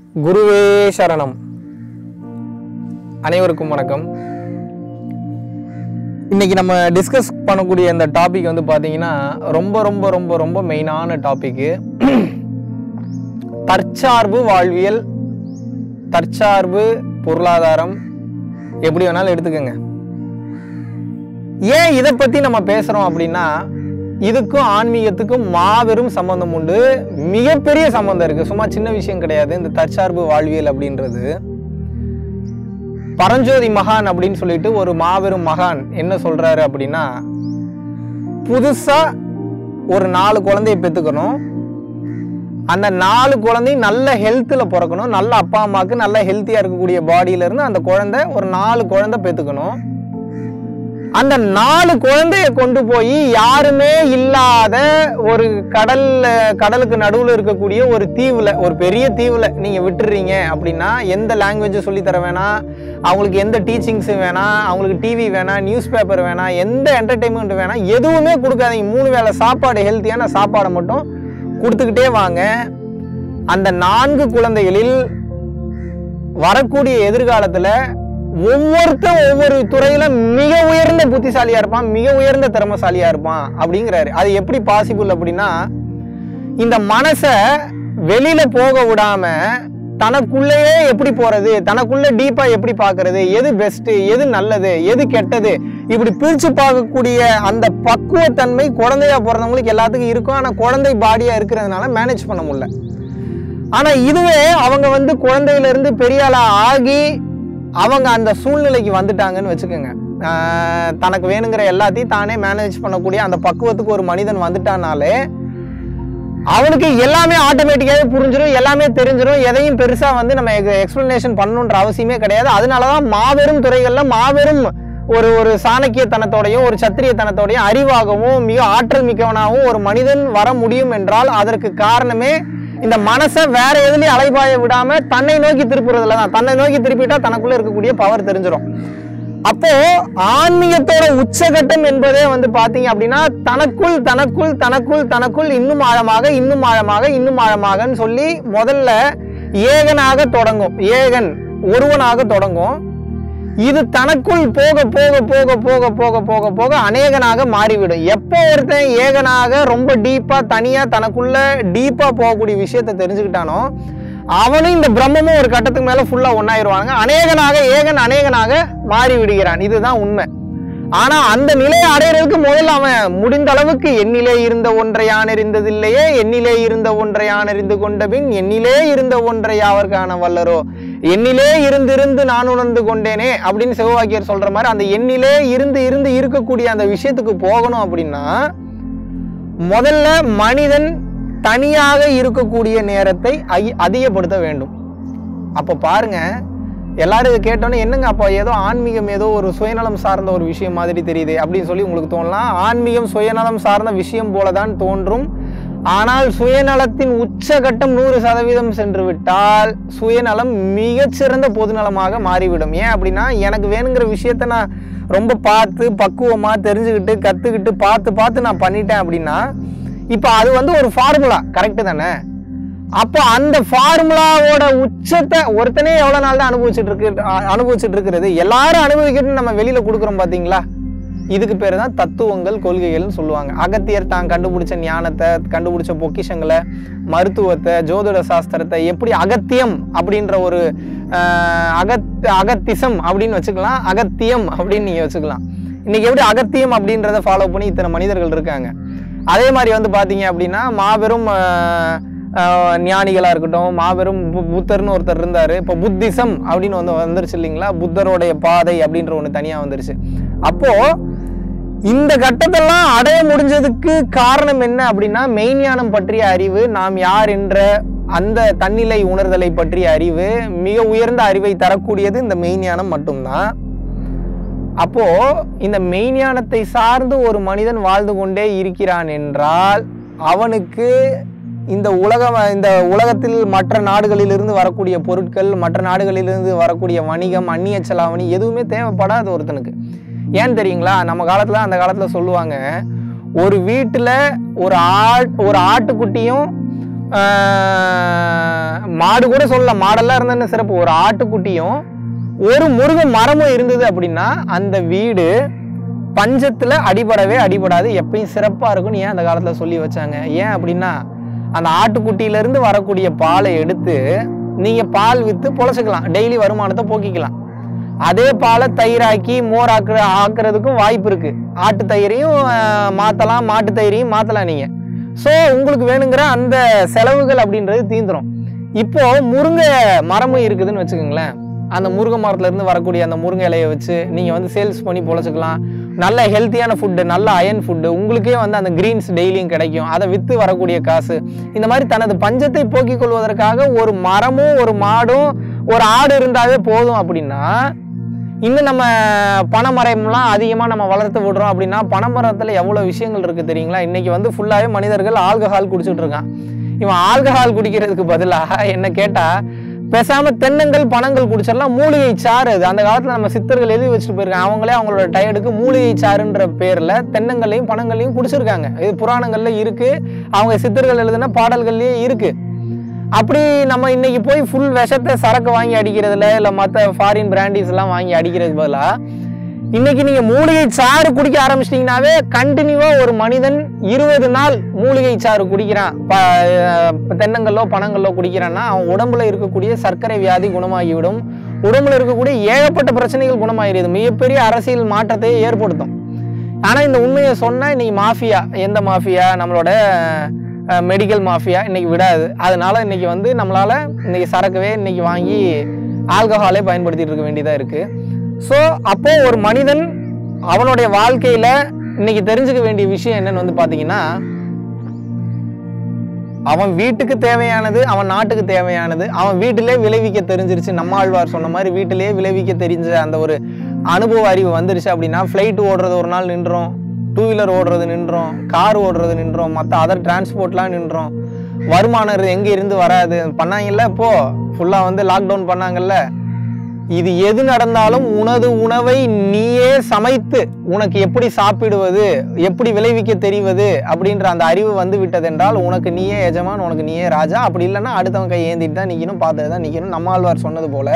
குருவே சரணம் அனைவருக்கும் வணக்கம் இன்னைக்கு நம்ம டிஸ்கஸ் பண்ணக்கூடிய இந்த டாபிக் வந்து பார்த்தீங்கன்னா ரொம்ப ரொம்ப ரொம்ப ரொம்ப மெயினான டாபிக்கு தற்சார்பு வாழ்வியல் தற்சார்பு பொருளாதாரம் எப்படி வேணாலும் எடுத்துக்கோங்க ஏன் இதை பற்றி நம்ம பேசுகிறோம் அப்படின்னா இதுக்கும் ஆன்மீகத்துக்கும் மாபெரும் சம்பந்தம் உண்டு மிகப்பெரிய சம்பந்தம் இருக்கு சும்மா சின்ன விஷயம் கிடையாது இந்த தற்சார்பு வாழ்வியல் அப்படின்றது பரஞ்சோதி மகான் அப்படின்னு சொல்லிட்டு ஒரு மாபெரும் மகான் என்ன சொல்றாரு அப்படின்னா புதுசா ஒரு நாலு குழந்தைய பெத்துக்கணும் அந்த நாலு குழந்தையும் நல்ல ஹெல்த்தில் பிறக்கணும் நல்ல அப்பா அம்மாவுக்கு நல்ல ஹெல்த்தியாக இருக்கக்கூடிய பாடியில இருந்து அந்த குழந்தை ஒரு நாலு குழந்தை பெத்துக்கணும் அந்த நாலு குழந்தைய கொண்டு போய் யாருமே இல்லாத ஒரு கடல்ல கடலுக்கு நடுவுல இருக்கக்கூடிய ஒரு தீவுல ஒரு பெரிய தீவுல நீங்க விட்டுறீங்க அப்படின்னா எந்த லாங்குவேஜ் சொல்லி தர வேணாம் அவங்களுக்கு எந்த டீச்சிங்ஸ் வேணாம் அவங்களுக்கு டிவி வேணாம் நியூஸ் பேப்பர் வேணாம் எந்த என்டர்டைன்மெண்ட் வேணாம் எதுவுமே கொடுக்காதீங்க மூணு வேளை சாப்பாடு ஹெல்த்தியான சாப்பாடை மட்டும் கொடுத்துக்கிட்டே வாங்க அந்த நான்கு குழந்தைகளில் வரக்கூடிய எதிர்காலத்துல ஒவ்வொருத்தன் ஒவ்வொரு துறையில மிக உயர்ந்த புத்திசாலியா இருப்பான் மிக உயர்ந்த திறமசாலியா இருப்பான் அப்படிங்கிறாரு அது எப்படி பாசிபிள் அப்படின்னா இந்த மனசை வெளியில போக விடாம தனக்குள்ளேயே எப்படி போறது தனக்குள்ள டீப்பா எப்படி பார்க்கிறது எது பெஸ்ட் எது நல்லது எது கெட்டது இப்படி பிரிச்சு பார்க்கக்கூடிய அந்த பக்குவத்தன்மை குழந்தையா பிறந்தவங்களுக்கு எல்லாத்துக்கும் இருக்கும் ஆனா குழந்தை பாடியா இருக்கிறதுனால மேனேஜ் பண்ண முடியல ஆனா இதுவே அவங்க வந்து குழந்தையில இருந்து பெரிய ஆளா ஆகி அவங்க அந்த சூழ்நிலைக்கு வந்துட்டாங்கன்னு வச்சுக்கோங்க ஆஹ் தனக்கு வேணுங்கிற எல்லாத்தையும் தானே மேனேஜ் பண்ணக்கூடிய அந்த பக்குவத்துக்கு ஒரு மனிதன் வந்துட்டானாலே அவனுக்கு எல்லாமே ஆட்டோமேட்டிக்காவே புரிஞ்சிடும் எல்லாமே தெரிஞ்சிடும் எதையும் பெருசா வந்து நம்ம எக்ஸ்பிளனேஷன் பண்ணணுன்ற அவசியமே கிடையாது அதனாலதான் மாபெரும் துறைகள்ல மாபெரும் ஒரு ஒரு சாணக்கியத்தனத்தோடையும் ஒரு சத்திரியத்தனத்தோடையும் அறிவாகவும் மிக ஆற்றல் மிக்கவனாகவும் ஒரு மனிதன் வர முடியும் என்றால் அதற்கு காரணமே இந்த மனசை வேற எதுலயும் அலைபாய விடாம தன்னை நோக்கி திருப்புறதுல தான் தன்னை நோக்கி திருப்பிட்டா தனக்குள்ள இருக்கக்கூடிய பவர் தெரிஞ்சிடும் அப்போ ஆன்மீகத்தோட உச்சகட்டம் என்பதே வந்து பாத்தீங்க அப்படின்னா தனக்குள் தனக்குள் தனக்குள் தனக்குள் இன்னும் ஆழமாக இன்னும் ஆழமாக இன்னும் ஆழமாகன்னு சொல்லி முதல்ல ஏகனாக தொடங்கும் ஏகன் ஒருவனாக தொடங்கும் இது தனக்குள் போக போக போக போக போக போக போக அநேகனாக மாறிவிடும் எப்போ ஒருத்தன் ஏகனாக ரொம்ப டீப்பா தனியா தனக்குள்ள டீப்பா போகக்கூடிய விஷயத்தை தெரிஞ்சுக்கிட்டானோ அவனும் இந்த பிரம்மமும் ஒரு கட்டத்துக்கு மேல ஃபுல்லா ஒன்னாயிருவாங்க அநேகனாக ஏகன் அநேகனாக மாறி விடுகிறான் இதுதான் உண்மை ஆனா அந்த நிலையை அடையிறதுக்கு முதல்ல அவன் முடிந்த அளவுக்கு என்னிலே இருந்த ஒன்றை யான் அறிந்ததில்லையே என்னிலே இருந்த ஒன்றை யான் அறிந்து கொண்ட பின் என்னிலே இருந்த ஒன்றை யாவர் காண வல்லரோ என்னிலே இருந்திருந்து நான் உணர்ந்து கொண்டேனே அப்படின்னு சிவவாக்கியர் சொல்ற மாதிரி அந்த எண்ணிலே இருந்து இருந்து இருக்கக்கூடிய அந்த விஷயத்துக்கு போகணும் அப்படின்னா முதல்ல மனிதன் தனியாக இருக்கக்கூடிய நேரத்தை ஐ- அதிகப்படுத்த வேண்டும் அப்போ பாருங்க எல்லாரும் இதை கேட்டோன்னே என்னங்க அப்போ ஏதோ ஆன்மீகம் ஏதோ ஒரு சுயநலம் சார்ந்த ஒரு விஷயம் மாதிரி தெரியுது அப்படின்னு சொல்லி உங்களுக்கு தோணலாம் ஆன்மீகம் சுயநலம் சார்ந்த விஷயம் போல தான் தோன்றும் ஆனால் சுயநலத்தின் உச்சகட்டம் நூறு சதவீதம் சென்று விட்டால் சுயநலம் மிகச்சிறந்த பொதுநலமாக மாறிவிடும் ஏன் அப்படின்னா எனக்கு வேணுங்கிற விஷயத்த நான் ரொம்ப பார்த்து பக்குவமா தெரிஞ்சுக்கிட்டு கத்துக்கிட்டு பார்த்து பார்த்து நான் பண்ணிட்டேன் அப்படின்னா இப்போ அது வந்து ஒரு ஃபார்முலா கரெக்டு தானே அப்போ அந்த ஃபார்முலாவோட உச்சத்தை ஒருத்தனே எவ்வளவு நாள் தான் அனுபவிச்சுட்டு இருக்கு அ- அனுபவிச்சுட்டு இருக்கிறது எல்லாரும் அனுபவிக்கிட்டு நம்ம வெளியில கொடுக்குறோம் பாத்தீங்களா இதுக்கு பேர் தான் தத்துவங்கள் கொள்கைகள்னு சொல்லுவாங்க அகத்தியர் தான் கண்டுபிடிச்ச ஞானத்தை கண்டுபிடிச்ச பொக்கிஷங்களை மருத்துவத்தை ஜோதிட சாஸ்திரத்தை எப்படி அகத்தியம் அப்படின்ற ஒரு ஆஹ், அகத் அகத்திசம் அப்படின்னு வச்சுக்கலாம் அகத்தியம் அப்படின்னு நீங்க வச்சுக்கலாம் இன்னைக்கு எப்படி அகத்தியம் அப்படின்றத ஃபாலோ பண்ணி இத்தனை மனிதர்கள் இருக்காங்க அதே மாதிரி வந்து பாத்தீங்க அப்படின்னா மாபெரும் ஆஹ், ஆஹ், ஞானிகளா இருக்கட்டும் மாபெரும் பு- புத்தர்னு ஒருத்தர் இருந்தாரு இப்போ புத்திசம் அப்படின்னு வந்து வந்துருச்சு இல்லைங்களா புத்தருடைய பாதை அப்படின்ற ஒன்று தனியா வந்துருச்சு அப்போ இந்த கட்டத்தெல்லாம் அடைய முடிஞ்சதுக்கு காரணம் என்ன அப்படின்னா மெய்ஞானம் பற்றிய அறிவு நாம் யார் என்ற அந்த தன்னிலை உணர்தலை பற்றிய அறிவு மிக உயர்ந்த அறிவை தரக்கூடியது இந்த மெய்ஞானம் மட்டும்தான் அப்போ இந்த மெய்ஞானத்தை சார்ந்து ஒரு மனிதன் வாழ்ந்து கொண்டே இருக்கிறான் என்றால் அவனுக்கு இந்த உலகம் இந்த உலகத்தில் மற்ற நாடுகளிலிருந்து வரக்கூடிய பொருட்கள் மற்ற நாடுகளிலிருந்து வரக்கூடிய வணிகம் அந்நிய செலாவணி எதுவுமே தேவைப்படாது ஒருத்தனுக்கு ஏன் தெரியுங்களா நம்ம காலத்துல அந்த காலத்துல சொல்லுவாங்க ஒரு வீட்டுல ஒரு ஆட் ஒரு ஆட்டுக்குட்டியும் ஆஹ், மாடு கூட சொல்லலாம் மாடெல்லாம் இருந்தா என்ன சிறப்பு ஒரு ஆட்டுக்குட்டியும் ஒரு முருங்கை மரமும் இருந்தது அப்படின்னா அந்த வீடு பஞ்சத்துல அடிபடவே அடிபடாது எப்பயும் சிறப்பா இருக்கும்னு ஏன் அந்த காலத்துல சொல்லி வச்சாங்க ஏன் அப்படின்னா அந்த ஆட்டுக்குட்டியில இருந்து வரக்கூடிய பாலை எடுத்து நீங்க பால் வித்து பொழைச்சிக்கலாம் டெய்லி வருமானத்தை போக்கிக்கலாம் அதே பாலை தயிராக்கி மோர் ஆக்குற ஆக்குறதுக்கும் வாய்ப்பு இருக்கு ஆட்டு தயிரையும் ஆஹ், மாத்தலாம் மாட்டு தயிரையும் மாத்தலாம் நீங்க ஸோ உங்களுக்கு வேணுங்கிற அந்த செலவுகள் அப்படின்றது தீந்துரும் இப்போ முருங்கை மரமும் இருக்குதுன்னு வச்சுக்கோங்களேன் அந்த முருங்கை மரத்துல இருந்து வரக்கூடிய அந்த முருங்கை இலையை வச்சு நீங்க வந்து சேல்ஸ் பண்ணி பொழைச்சிக்கலாம் நல்ல ஹெல்த்தியான ஃபுட்டு நல்ல அயன் ஃபுட்டு உங்களுக்கே வந்து அந்த கிரீன்ஸ் டெய்லியும் கிடைக்கும் அதை விற்று வரக்கூடிய காசு இந்த மாதிரி தனது பஞ்சத்தை போக்கிக் கொள்வதற்காக ஒரு மரமும் ஒரு மாடும் ஒரு ஆடு இருந்தாவே போதும் அப்படின்னா இன்னும் நம்ம பனைமரம்லாம் அதிகமாக நம்ம வளர்த்து விடுறோம் அப்படின்னா பனைமரத்தில் எவ்வளோ விஷயங்கள் இருக்குது தெரியுங்களா இன்னைக்கு வந்து ஃபுல்லாகவே மனிதர்கள் ஆல்கஹால் குடிச்சிட்டு இருக்கான் இவன் ஆல்கஹால் குடிக்கிறதுக்கு பதிலாக என்ன கேட்டால் பேசாம தென்னங்கள் பனங்கள் குடிச்சிடலாம் மூலிகை சாறு அது அந்த காலத்துல நம்ம சித்தர்கள் எழுதி வச்சுட்டு போயிருக்காங்க அவங்களே அவங்களோட டயர்டுக்கு மூலிகை சாறுன்ற பேர்ல தென்னங்களையும் பனங்களையும் குடிச்சிருக்காங்க இது புராணங்கள்ல இருக்கு அவங்க சித்தர்கள் எழுதின பாடல்கள்லயே இருக்கு அப்படி நம்ம இன்னைக்கு போய் ஃபுல் விஷத்தை சரக்கு வாங்கி அடிக்கிறதுல இல்லை மற்ற ஃபாரின் பிராண்டிஸ் எல்லாம் வாங்கி அடிக்கிறதுக்கு பதிலாக இன்னைக்கு நீங்க மூலிகை சாறு குடிக்க ஆரம்பிச்சிட்டீங்கன்னாவே கண்டினியூவா ஒரு மனிதன் இருபது நாள் மூலிகை சாறு குடிக்கிறான் ப- அஹ் தென்னங்கல்லோ பனங்கல்லோ குடிக்கிறான்னா அவன் உடம்புல இருக்கக்கூடிய சர்க்கரை வியாதி குணமாகிவிடும் உடம்புல இருக்கக்கூடிய ஏகப்பட்ட பிரச்சனைகள் குணமாகிடுது மிகப்பெரிய அரசியல் மாற்றத்தை ஏற்படுத்தும் ஆனா இந்த உண்மையை சொன்னா இன்னைக்கு மாஃபியா எந்த மாஃபியா நம்மளோட மெடிக்கல் மாஃபியா இன்னைக்கு விடாது அதனால இன்னைக்கு வந்து நம்மளால இன்னைக்கு சரக்குவே இன்னைக்கு வாங்கி ஆல்கஹாலே பயன்படுத்திட்டு இருக்க வேண்டியதா இருக்கு ஸோ அப்போ ஒரு மனிதன் அவனுடைய வாழ்க்கையில இன்னைக்கு தெரிஞ்சுக்க வேண்டிய விஷயம் என்னன்னு வந்து பாத்தீங்கன்னா அவன் வீட்டுக்கு தேவையானது அவன் நாட்டுக்கு தேவையானது அவன் வீட்டிலே விளைவிக்க தெரிஞ்சிருச்சு நம்மாழ்வார் சொன்ன மாதிரி வீட்டிலேயே விளைவிக்க தெரிஞ்ச அந்த ஒரு அனுபவ அறிவு வந்துருச்சு அப்படின்னா ஃப்ளைட் ஓடுறது ஒரு நாள் நின்றோம் டூ வீலர் ஓடுறது நின்றோம் கார் ஓடுறது நின்றோம் மற்ற அதர் டிரான்ஸ்போர்ட்லாம் நின்றோம் வருமானம் எங்கே இருந்து வராது பண்ணாங்கல்ல இப்போ ஃபுல்லாக வந்து லாக்டவுன் பண்ணாங்கல்ல இது எது நடந்தாலும் உனது உணவை நீயே சமைத்து உனக்கு எப்படி சாப்பிடுவது எப்படி விளைவிக்க தெரிவது அப்படின்ற அந்த அறிவு வந்து விட்டதென்றால் உனக்கு நீயே எஜமான் உனக்கு நீயே ராஜா அப்படி இல்லைன்னா அடுத்தவன் கை ஏந்திட்டு தான் நிற்கணும் பார்த்துட்டு தான் நிற்கணும் நம்மாழ்வார் சொன்னது போல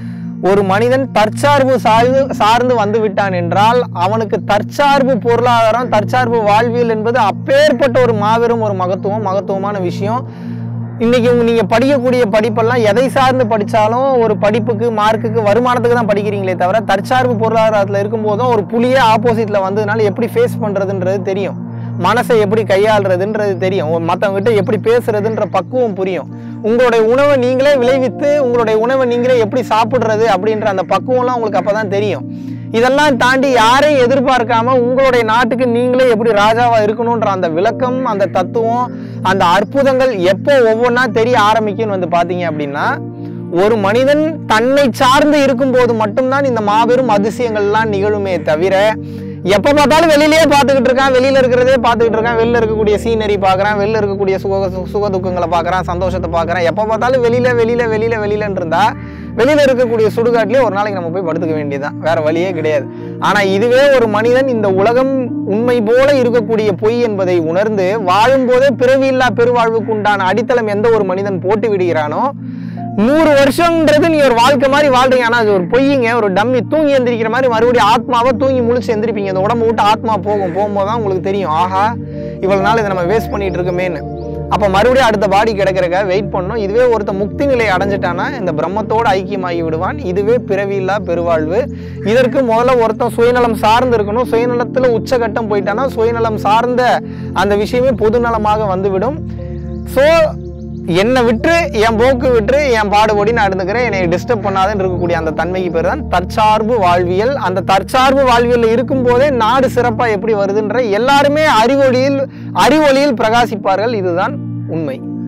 ஒரு மனிதன் தற்சார்பு சார்ந்து சார்ந்து வந்து விட்டான் என்றால் அவனுக்கு தற்சார்பு பொருளாதாரம் தற்சார்பு வாழ்வியல் என்பது அப்பேற்பட்ட ஒரு மாபெரும் ஒரு மகத்துவம் மகத்துவமான விஷயம் இன்னைக்கு உங்க- நீங்க படிக்கக்கூடிய படிப்பெல்லாம் எதை சார்ந்து படிச்சாலும் ஒரு படிப்புக்கு மார்க்குக்கு வருமானத்துக்கு தான் படிக்கிறீங்களே தவிர தற்சார்பு பொருளாதாரத்தில் இருக்கும்போதும் ஒரு புலியே ஆப்போசிட்ல வந்ததுனால எப்படி ஃபேஸ் பண்றதுன்றது தெரியும் மனசை எப்படி கையாளுறதுன்றது தெரியும் மற்றவங்க கிட்ட எப்படி பேசுறதுன்ற பக்குவம் புரியும் உங்களுடைய உணவை நீங்களே விளைவித்து உங்களுடைய உணவை நீங்களே எப்படி சாப்பிடுறது அப்படின்ற அந்த பக்குவம்லாம் உங்களுக்கு அப்பதான் தெரியும் இதெல்லாம் தாண்டி யாரையும் எதிர்பார்க்காம உங்களுடைய நாட்டுக்கு நீங்களே எப்படி ராஜாவா இருக்கணும்ன்ற அந்த விளக்கம் அந்த தத்துவம் அந்த அற்புதங்கள் எப்போ ஒவ்வொன்றா தெரிய ஆரம்பிக்கும்னு வந்து பாத்தீங்க அப்படின்னா ஒரு மனிதன் தன்னை சார்ந்து இருக்கும்போது மட்டும்தான் இந்த மாபெரும் அதிசயங்கள்லாம் நிகழுமே தவிர எப்ப பார்த்தாலும் வெளியிலேயே பார்த்துக்கிட்டு இருக்கான் வெளியில இருக்கிறதே பார்த்துக்கிட்டு இருக்கான் வெளியில இருக்கக்கூடிய சீனரி பார்க்கறான் வெளியில இருக்கக்கூடிய சுக சுக துக்கங்களை பார்க்கறான் சந்தோஷத்தை பார்க்கறான் எப்ப பார்த்தாலும் வெளியில வெளியில வெளியில வெளியிலன்னு இருந்தா வெளியில இருக்கக்கூடிய சுடுகாட்டிலே ஒரு நாளைக்கு நம்ம போய் படுத்துக்க வேண்டியதுதான் வேற வழியே கிடையாது ஆனா இதுவே ஒரு மனிதன் இந்த உலகம் உண்மை போல இருக்கக்கூடிய பொய் என்பதை உணர்ந்து வாழும்போதே பிறவியில்லா பெருவாழ்வுக்கு உண்டான அடித்தளம் எந்த ஒரு மனிதன் போட்டு விடுகிறானோ நூறு வருஷம்ன்றது நீ ஒரு வாழ்க்கை மாதிரி வாழ்றீங்க ஆனா அது ஒரு பொய்யுங்க ஒரு டம்மி தூங்கி எந்திரிக்கிற மாதிரி மறுபடியும் ஆத்மாவை தூங்கி முழிச்சு எந்திரிப்பீங்க இந்த உடம்பு விட்டு ஆத்மா போகும் போகும்போது தான் உங்களுக்கு தெரியும் ஆஹா இவ்வளவு நாள் இதை நம்ம வேஸ்ட் பண்ணிட்டு இருக்கமேன்னு அப்ப மறுபடியும் அடுத்த பாடி கிடைக்கிறக்க வெயிட் பண்ணணும் இதுவே ஒருத்த முக்தி நிலை அடைஞ்சிட்டானா இந்த பிரம்மத்தோட ஐக்கியமாகி விடுவான் இதுவே பிறவியில்லா பெருவாழ்வு இதற்கு முதல்ல ஒருத்தன் சுயநலம் சார்ந்து இருக்கணும் சுயநலத்துல உச்சகட்டம் போயிட்டானா சுயநலம் சார்ந்த அந்த விஷயமே பொதுநலமாக வந்துவிடும் ஸோ என்னை விட்டு என் போக்கு விட்டு என் பாடுபடி நான் இருந்துக்கிறேன் என்னை டிஸ்டர்ப் பண்ணாதுன்னு இருக்கக்கூடிய அந்த தன்மைக்கு பேர் தான் தற்சார்பு வாழ்வியல் அந்த தற்சார்பு வாழ்வியல்ல இருக்கும்போதே நாடு சிறப்பாக எப்படி வருதுன்ற எல்லாருமே அறிவொளியில் அறிவொளியில் பிரகாசிப்பார்கள் இதுதான் உண்மை